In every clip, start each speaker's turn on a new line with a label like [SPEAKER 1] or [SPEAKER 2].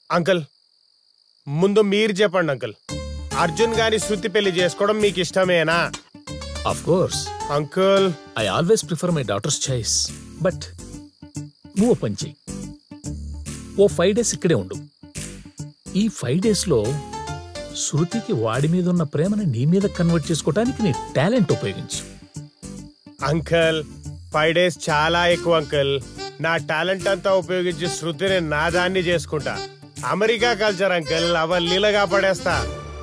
[SPEAKER 1] uncle ముందు మీరు చెప్పండి అంకుల్ అర్జున్ గారి శృతి పెళ్లి చేసుకోవడం మీకు ఇష్టమేనా
[SPEAKER 2] of course
[SPEAKER 1] uncle
[SPEAKER 2] I always prefer my daughter's choice but నువ్వు ఓ పని చెయ్యి ఓ ఫైవ్ డేస్ ఇక్కడే ఉండు ఈ ఫైవ్ డేస్లో శృతికి వాడి మీద ఉన్న ప్రేమని నీ మీద కన్వర్ట్ చేసుకోవడానికి నీ టాలెంట్ ఉపయోగించు
[SPEAKER 1] అంకుల్ ఫైవ్ డేస్ చాలా ఎక్కువ అంకుల్ నా టాలెంట్ అంతా ఉపయోగించి శృతిని నా దాన్ని చేసుకుంటా అమెరికా కల్చర్ అంకుల్ అవ లీలగా పడేస్తా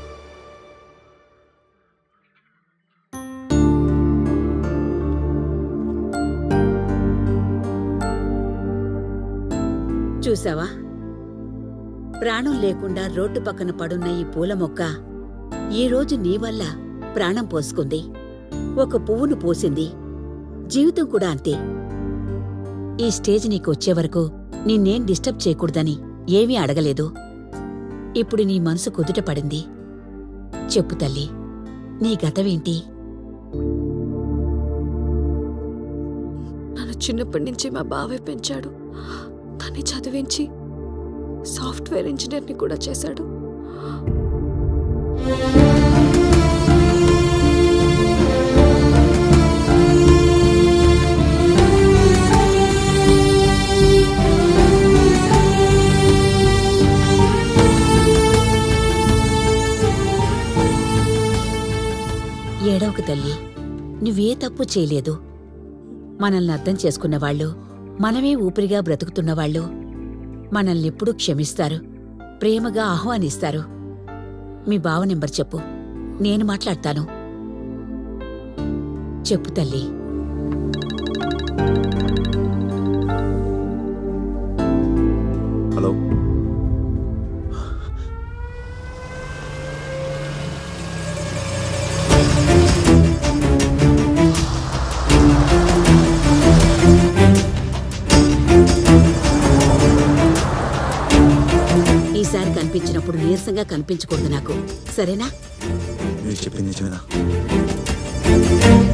[SPEAKER 3] చూసావా ప్రాణం లేకుండా రోడ్డు పక్కన పడున్న ఈ పూల మొక్క ఈ రోజు నీ వల్ల ప్రాణం పోసుకుంది ఒక పువ్వును పోసింది జీవితం కూడా అంతే ఈ స్టేజ్ నీకు వచ్చే వరకు నిన్నేం డిస్టర్బ్ చేయకూడదని ఏమీ అడగలేదు ఇప్పుడు నీ మనసు కుదుట పడింది చెప్పు తల్లి నీ గతమేంటి
[SPEAKER 4] నన్ను చిన్నప్పటి నుంచి మా బావే పెంచాడు తన్ని చదివించి సాఫ్ట్వేర్ ఇంజనీర్ని కూడా చేశాడు
[SPEAKER 3] ఏడవకు తల్లి నువ్వే తప్పు చేయలేదు మనల్ని అర్థం చేసుకున్నవాళ్ళు మనమే ఊపిరిగా బ్రతుకుతున్నవాళ్ళు మనల్నెప్పుడూ క్షమిస్తారు ప్రేమగా ఆహ్వానిస్తారు మీ బావ నెంబర్ చెప్పు నేను మాట్లాడతాను చెప్పు తల్లి
[SPEAKER 5] హలో
[SPEAKER 3] ఈసారి కనిపించినప్పుడు నీరసంగా కనిపించకూడదు నాకు సరేనా
[SPEAKER 5] మీరు చెప్పింది నిజమేనా